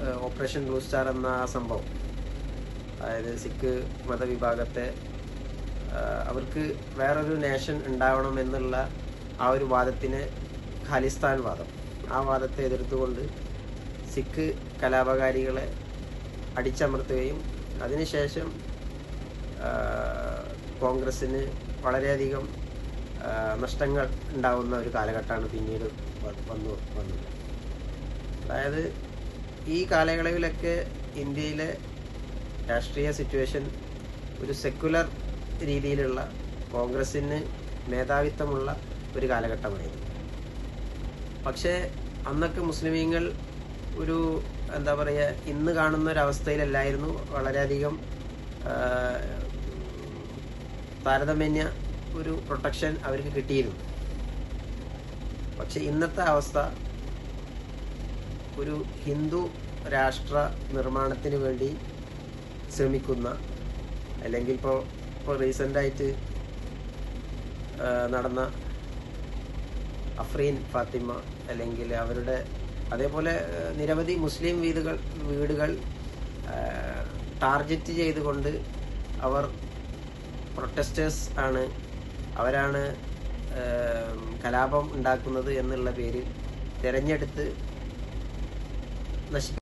ഏഹ്, operation blue star എന്ന ആ സംഭവം അതായത് സിഖ് മതവിഭാഗത്തെ ഏഹ്, അവർക്ക് വേറൊരു നേഷൻ ഉണ്ടാവണം എന്നുള്ള ആ ഒരു വാദത്തിന് ഖാലിസ്ഥാൻ വാദം ആ വാദത്തെ എതിർത്തുകൊണ്ട് സിഖ് കലാപകാരികളെ അടിച്ചമർത്തുകയും അതിനുശേഷം ആ, കോൺഗ്രസ്സിന് വളരെയധികം ആ, നഷ്ടങ്ങൾ ഉണ്ടാവുന്ന ഒരു കാലഘട്ടമാണ് പിന്നീട് വ- വന്നു വന്നത് അതായത് ഈ കാലയളവിലൊക്കെ ഇന്ത്യയിലെ രാഷ്ട്രീയ സിറ്റുവേഷൻ ഒരു സെക്കുലർ രീതിയിലുള്ള കോൺഗ്രസ്സിന് മേധാവിത്വമുള്ള ഒരു കാലഘട്ടമായിരുന്നു പക്ഷേ അന്നൊക്കെ മുസ്ലിമീങ്ങൾ ഒരു എന്താ പറയുക ഇന്ന് കാണുന്ന ഒരു അവസ്ഥയിലല്ലായിരുന്നു വളരെയധികം ആ, താരതമ്യേന ഒരു പ്രൊട്ടക്ഷൻ അവർക്ക് കിട്ടിയിരുന്നു പക്ഷെ ഇന്നത്തെ അവസ്ഥ ഒരു ഹിന്ദു രാഷ്ട്ര നിർമ്മാണത്തിന് വേണ്ടി ശ്രമിക്കുന്ന അല്ലെങ്കിൽ ഇപ്പോൾ ഇപ്പോൾ റീസെൻ്റായിട്ട് നടന്ന അഫ്രീൻ ഫാത്തിമ അല്ലെങ്കിൽ അവരുടെ അതേപോലെ ആ, നിരവധി മുസ്ലിം വീടുകൾ വീടുകൾ ടാർഗറ്റ് ചെയ്തുകൊണ്ട് അവർ പ്രൊട്ടസ്റ്റേഴ്സ് ആണ് അവരാണ് ആ, കലാപം ഉണ്ടാക്കുന്നത് എന്നുള്ള പേരിൽ തിരഞ്ഞെടുത്ത് നശി